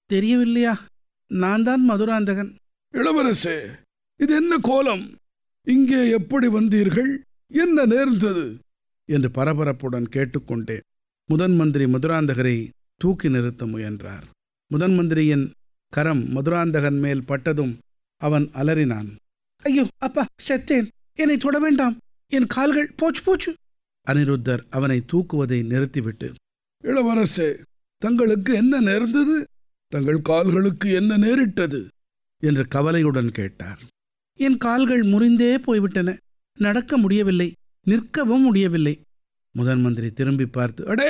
தெரியவில்லையா நான் தான் மதுராந்தகன் இளவரசே இது என்ன கோலம் இங்கே எப்படி வந்தீர்கள் என்ன நேர்ந்தது என்று பரபரப்புடன் கேட்டுக்கொண்டேன் முதன் மந்திரி மதுராந்தகரை தூக்கி நிறுத்த முயன்றார் முதன் மந்திரியின் கரம் மதுராந்தகன் மேல் பட்டதும் அவன் அலறினான் ஐயோ அப்பா செத்தேன் என்னை தொட வேண்டாம் என் கால்கள் போச்சு போச்சு அனிருத்தர் அவனை தூக்குவதை நிறுத்திவிட்டு இளவரசே தங்களுக்கு என்ன நேர்ந்தது தங்கள் கால்களுக்கு என்ன நேரிட்டது என்று கவலையுடன் கேட்டார் என் கால்கள் முறிந்தே போய்விட்டன நடக்க முடியவில்லை நிற்கவும் முடியவில்லை முதன் மந்திரி திரும்பி பார்த்து அடே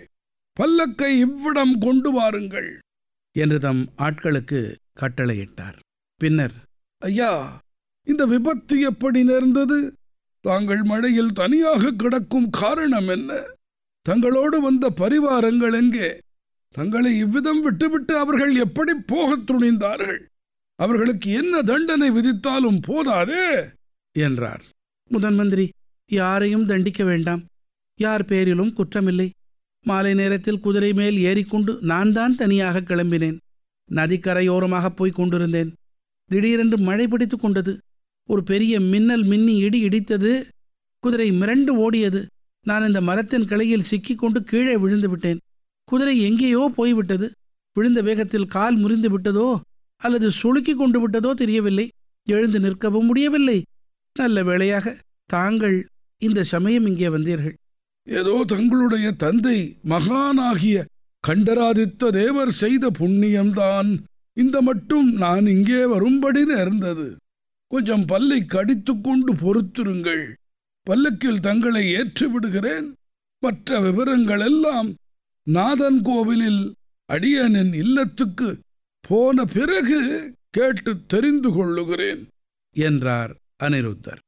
பல்லக்கை இவ்விடம் கொண்டு வாருங்கள் என்று தம் ஆட்களுக்கு கட்டளையிட்டார் பின்னர் ஐயா இந்த விபத்து எப்படி நேர்ந்தது தாங்கள் மழையில் தனியாக கிடக்கும் காரணம் என்ன தங்களோடு வந்த பரிவாரங்கள் எங்கே தங்களை இவ்விதம் விட்டுவிட்டு அவர்கள் எப்படி போகத் துணிந்தார்கள் அவர்களுக்கு என்ன தண்டனை விதித்தாலும் போதாதே என்றார் முதன் மந்திரி யாரையும் தண்டிக்க வேண்டாம் யார் பேரிலும் குற்றமில்லை மாலை நேரத்தில் குதிரை மேல் ஏறிக்கொண்டு நான் தான் தனியாக கிளம்பினேன் நதிக்கரையோரமாக போய்க் கொண்டிருந்தேன் திடீரென்று மழை பிடித்து கொண்டது ஒரு பெரிய மின்னல் மின்னி இடி இடித்தது குதிரை மிரண்டு ஓடியது நான் இந்த மரத்தின் கிளையில் சிக்கிக்கொண்டு கீழே விழுந்து விட்டேன் குதிரை எங்கேயோ போய்விட்டது விழுந்த வேகத்தில் கால் முறிந்து விட்டதோ அல்லது சுளுக்கி கொண்டு விட்டதோ தெரியவில்லை எழுந்து நிற்கவும் முடியவில்லை நல்ல வேளையாக தாங்கள் இந்த சமயம் இங்கே வந்தீர்கள் ஏதோ தங்களுடைய தந்தை மகானாகிய கண்டராதித்த தேவர் செய்த புண்ணியம்தான் இந்த மட்டும் நான் இங்கே வரும்படி நேர்ந்தது கொஞ்சம் பல்லை கடித்துக் கொண்டு பொறுத்திருங்கள் பல்லக்கில் தங்களை ஏற்றி விடுகிறேன் மற்ற விவரங்கள் எல்லாம் நாதன் கோவிலில் அடியனின் இல்லத்துக்கு போன பிறகு கேட்டு தெரிந்து கொள்ளுகிறேன் என்றார் அனிருத்தர்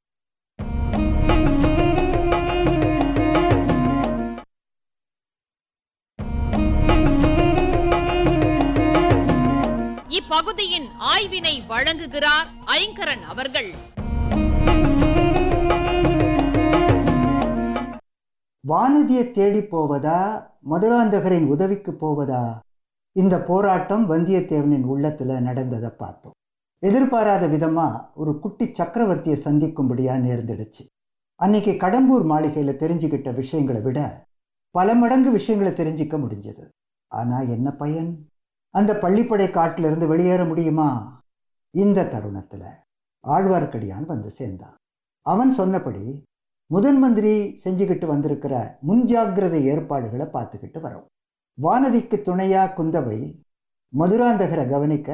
இப்பகுதியின் ஆய்வினை வழங்குகிறார் ஐங்கரன் அவர்கள் வானதியை தேடி போவதா மதுராந்தகரின் உதவிக்கு போவதா இந்த போராட்டம் வந்தியத்தேவனின் உள்ளத்துல நடந்ததை பார்த்தோம் எதிர்பாராத விதமா ஒரு குட்டி சக்கரவர்த்தியை சந்திக்கும்படியா நேர்ந்துடுச்சு அன்னைக்கு கடம்பூர் மாளிகையில தெரிஞ்சுக்கிட்ட விஷயங்களை விட பல மடங்கு விஷயங்களை தெரிஞ்சிக்க முடிஞ்சது ஆனா என்ன பயன் அந்த பள்ளிப்படை காட்டிலிருந்து வெளியேற முடியுமா இந்த தருணத்துல ஆழ்வார்க்கடியான் வந்து சேர்ந்தான் அவன் சொன்னபடி முதன் மந்திரி செஞ்சுக்கிட்டு வந்திருக்கிற முன்ஜாகிரதை ஏற்பாடுகளை பார்த்துக்கிட்டு வரோம் வானதிக்கு துணையா குந்தவை மதுராந்தகரை கவனிக்க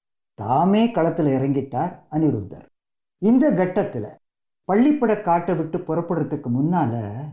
தாமே களத்தில் இறங்கிட்டார் அனிருத்தர் இந்த கட்டத்தில் பள்ளிப்பட காட்டை விட்டு புறப்படுறதுக்கு முன்னால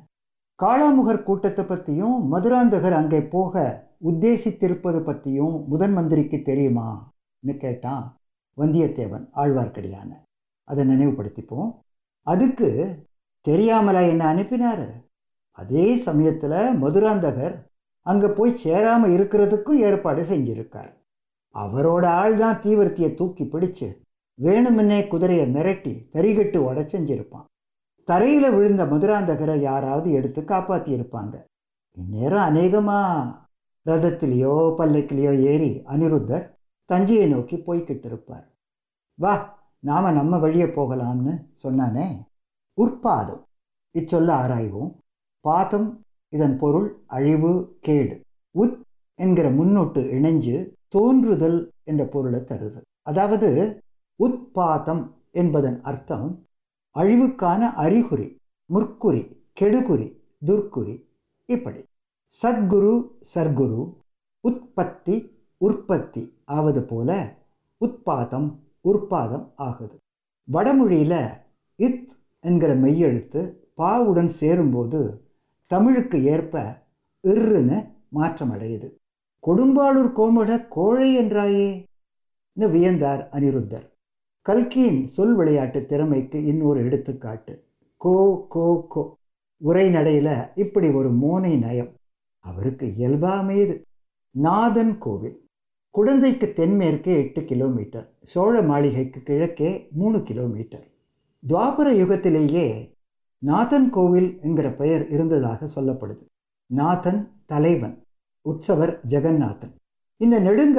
காளாமுகர் கூட்டத்தை பற்றியும் மதுராந்தகர் அங்கே போக உத்தேசித்திருப்பது பற்றியும் முதன் மந்திரிக்கு தெரியுமான்னு கேட்டான் வந்தியத்தேவன் ஆழ்வார்க்கடியான அதை நினைவுபடுத்திப்போம் அதுக்கு தெரியாமலா என்ன அனுப்பினாரு அதே சமயத்தில் மதுராந்தகர் அங்கே போய் சேராம இருக்கிறதுக்கும் ஏற்பாடு செஞ்சிருக்கார் அவரோட ஆள் தான் தீவிரத்தியை தூக்கி பிடிச்சு வேணுமென்னே குதிரையை மிரட்டி தறிகட்டு உடச்செஞ்சிருப்பான் தரையில் விழுந்த மதுராந்தகரை யாராவது எடுத்து காப்பாற்றி இருப்பாங்க இந்நேரம் அநேகமா ரதத்திலேயோ பல்லக்கிலேயோ ஏறி அனிருத்தர் தஞ்சையை நோக்கி போய்கிட்டு இருப்பார் வா நாம நம்ம வழியே போகலாம்னு சொன்னானே உற்பாதம் இச்சொல்ல ஆராய்வோம் பாதம் இதன் பொருள் அழிவு கேடு உத் என்கிற முன்னொட்டு இணைஞ்சு தோன்றுதல் என்ற பொருளை தருது அதாவது உத்பாதம் என்பதன் அர்த்தம் அழிவுக்கான அறிகுறி முற்குறி கெடுகுறி துர்க்குறி இப்படி சத்குரு சர்க்குரு உற்பத்தி உற்பத்தி ஆவது போல உத்பாதம் உற்பாதம் ஆகுது வடமொழியில் இத் என்கிற மெய்யெழுத்து பாவுடன் சேரும்போது தமிழுக்கு ஏற்ப இர்ருன்னு மாற்றமடையுது கொடும்பாளூர் கோமட கோழை என்றாயே வியந்தார் அனிருத்தர் கல்கியின் சொல் விளையாட்டு திறமைக்கு இன்னொரு எடுத்துக்காட்டு கோ கோ கோ உரைநடையில் இப்படி ஒரு மோனை நயம் அவருக்கு இயல்பா அமையுது நாதன் கோவில் குழந்தைக்கு தென்மேற்கே எட்டு கிலோமீட்டர் சோழ மாளிகைக்கு கிழக்கே மூணு கிலோமீட்டர் துவாபர யுகத்திலேயே நாதன் கோவில் என்கிற பெயர் இருந்ததாக சொல்லப்படுது நாதன் தலைவன் உற்சவர் ஜெகநாதன் இந்த நெடுங்க